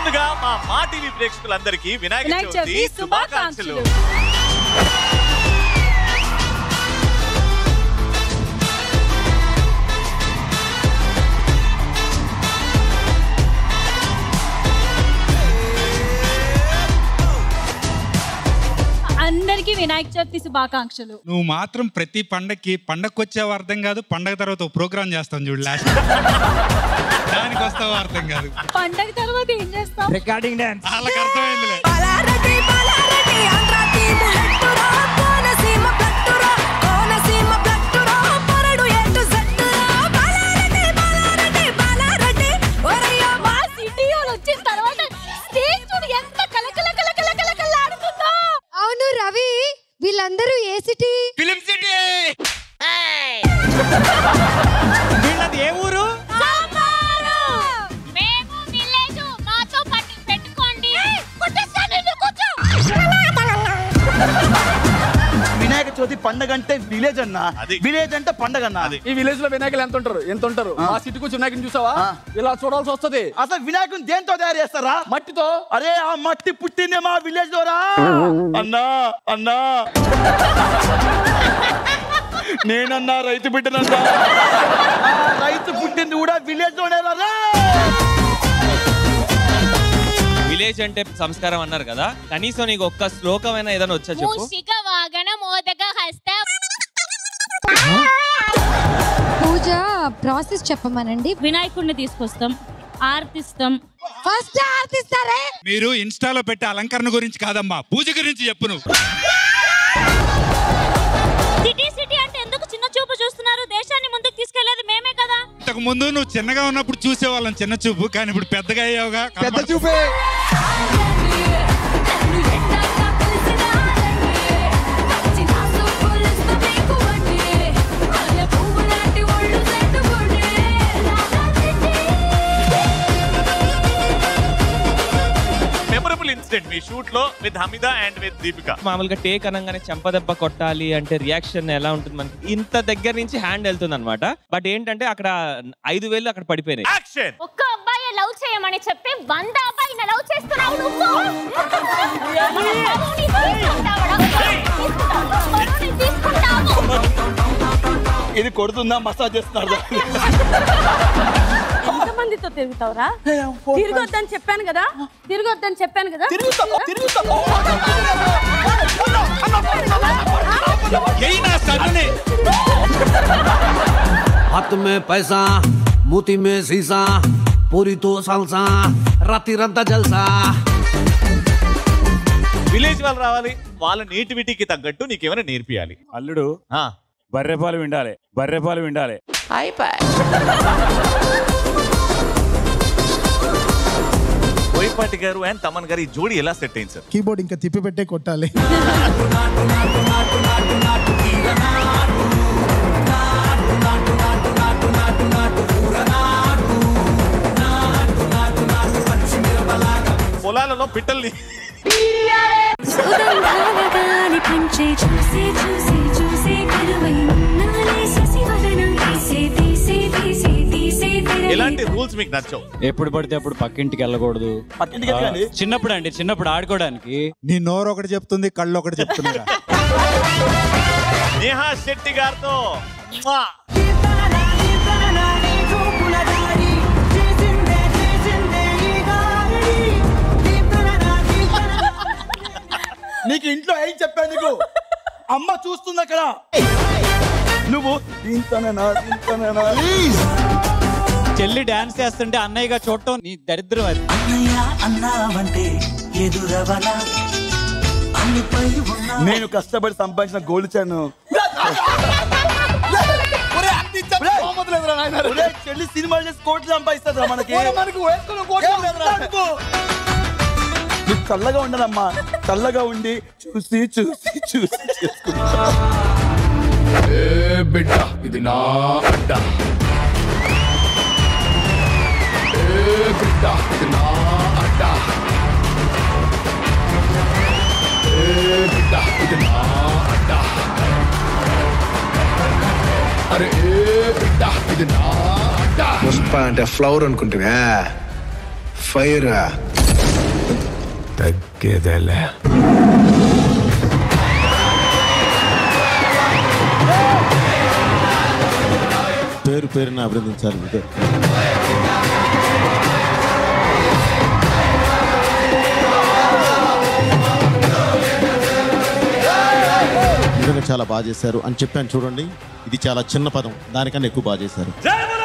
ముందుగా మా మా టీవీ ప్రేక్షకులందరికీ వినాయక వినాయక చవితి చవితి శుభాకాంక్షలు శుభాకాంక్షలు అందరికీ వినాయక చవితి శుభాకాంక్షలు నువ్వు మాత్రం ప్రతి పండక్కి పండగకి వచ్చావు అర్థం కాదు పండగ తర్వాత ఒక ప్రోగ్రామ్ చేస్తాం చూడు లాస్ట్ దానికి వస్తావు అర్థం కాదు పండగ తర్వాత ఏం చేస్తాం రికార్డింగ్ డాన్స్ వాళ్ళకి అర్థమైందిలే బాలారెడ్డి బాలారెడ్డి ఆంధ్ర టీము హెట్టురా కోనసీమ బ్లట్టురా కోనసీమ బ్లట్టురా పొరడు ఎటు జట్టురా బాలారెడ్డి బాలారెడ్డి బాలారెడ్డి ఒరయ్యా మా సిటీ వాళ్ళు వచ్చిన తర్వాత స్టేజ్ చూడు ఎంత కలకల కలకల కలకలాడుతుందో అవును రవి వీళ్ళందరూ ఏ సిటీ ఫిలిం సిటీ వీళ్ళది ఏ ఊరు మేము విలేజ్ మాతో పట్టు పెట్టుకోండి వినాయక చవితి పండగ అంటే విలేజ్ అన్న అది. విలేజ్ అంటే పండగ అన్న అది. ఈ విలేజ్ లో వినాయకులు ఎంత ఉంటారు ఎంత ఉంటారు మా సిటీకి వచ్చి వినాయకుని చూసావా ఆ. ఇలా చూడాల్సి వస్తది అసలు వినాయకుని దేంతో తయారు చేస్తారా మట్టితో అరే ఆ మట్టి పుట్టిందే మా విలేజ్ లో రా అన్నా అన్నా నేనన్నా రైతు బిడ్డనన్నా ఆ రైతు పుట్టింది కూడా విలేజ్ లోనే రా విలేజ్ అంటే సంస్కారం అన్నారు కదా కనీసం నీకు ఒక్క శ్లోకమైనా ఏదైనా వచ్చా చెప్పు మూషిక వాగన మోదక హస్త పూజ ప్రాసెస్ చెప్పమనండి వినాయకుడిని తీసుకొస్తాం ఆర్తిస్తాం ఫస్ట్ ఆర్తిస్తారే మీరు ఇన్స్టాలో పెట్టే అలంకరణ గురించి కాదమ్మా పూజ గురించి చెప్పు నువ్వు సిటీ సిటీ అంటే ఎందుకు చిన్న చూపు చూస్తున్నారు దేశాన్ని ముందుకు తీసుకెళ్లేది మేమే కదా ఇంతకు ముందు నువ్వు చిన్నగా ఉన్నప్పుడు చూసేవాళ్ళం చిన్న చూపు కానీ ఇప్పుడు పెద్దగా అయ్యావుగా పెద్ద చూపే మెమరబుల్ ఇన్సిడెంట్ మీ షూట్ లో with Hamida and with Deepika మామూలుగా టేక్ అనగానే చెంపదెబ్బ కొట్టాలి అంటే రియాక్షన్ ఎలా ఉంటుంది మనకి ఇంత దగ్గర నుంచి హ్యాండ్ వెళ్తుంది అనమాట బట్ ఏంటంటే అక్కడ ఐదు వేలు అక్కడ పడిపోయినాయి యాక్షన్ ఒక్క అబ్బాయి లవ్ చేయమని చెప్పి వంద అబ్బాయిని లవ్ చేస్తున్నావు నువ్వు మన ప్రభువుని తీసుకుంటావా? తీసుకుంటావు. తీసుకుంటావు. ఇది కొడుతుందా మసాజ్ చేస్తున్నారు ఎంతమందితో తిరుగుతావురా తిరగొద్దని చెప్పాను కదా తిరగొద్దని చెప్పాను కదా తిరుగుతాం తిరుగుతాం ఎయ్ నా సన్నుని. हाथ में पैसा मोती में शीशा पूरी तो सालसा राती रंता जलसा విలేజ్ వాళ్ళు రావాలి వాళ్ళ నేటివిటీకి తగ్గట్టు నీకేమైనా నేర్పియాలి అల్లుడు ఆ, బర్రెపాలు విండాలి బర్రెపాలు విండాలి బోయపాటి గారు అండ్ తమన్ గారు ఈ జోడి ఎలా సెట్ అయింది సార్ కీబోర్డ్ ఇంకా తిప్పి పెట్టే కొట్టాలి పొలాలలో పిట్టల్ని సుగంధాలగాలి పంచే చూసి చూసి చూసి కరువై నాలే శశివదనం తీసే తీసే తీసే తీసే తెరలి ఎలాంటి రూల్స్ మీకు నచ్చవు ఎప్పుడు పడితే అప్పుడు పక్కింటికి వెళ్ళకూడదు పక్కింటికి వెళ్ళండి చిన్నప్పుడు అండి చిన్నప్పుడు ఆడుకోవడానికి నీ నోరు ఒకటి చెప్తుంది కళ్ళు ఒకటి చెప్తున్నారా నేహా శెట్టి గారితో మ్వా! నీకు ఇంట్లో ఏం చెప్పాను నీకు అమ్మ చూస్తుంది అక్కడ నువ్వు ఇంతనేనా ఇంతనేనా చెల్లి డాన్స్ చేస్తుంటే అన్నయ్యగా చూడటం నీ దరిద్రం అది నేను కష్టపడి సంపాదించిన గోల్డ్ చాను చెల్లి సినిమాలు చేసి కోట్లు సంపాదిస్తుందా మనకి మనకు వేసుకున్న కోట్లు ఏం లేదురా అనుకో. నువ్వు చల్లగా ఉండదమ్మా చల్లగా ఉండి చూసి చూసి చూసి చేసుకుంటా బిడ్డ ఇది నా అడ్డ బిడ్డ ఇది నా అడ్డ బిడ్డ ఇది నా అడ్డ అరే బిడ్డ ఇది నా అడ్డ పుష్ప అంటే ఫ్లవర్ అనుకుంటున్నా ఫైర్ తగ్గేదేలే పేరు పేరున అభినందించాలి మీకు నిజంగా చాలా బాగా చేశారు అని చెప్పాను చూడండి ఇది చాలా చిన్న పదం దానికన్నా ఎక్కువ బాగా చేశారు జై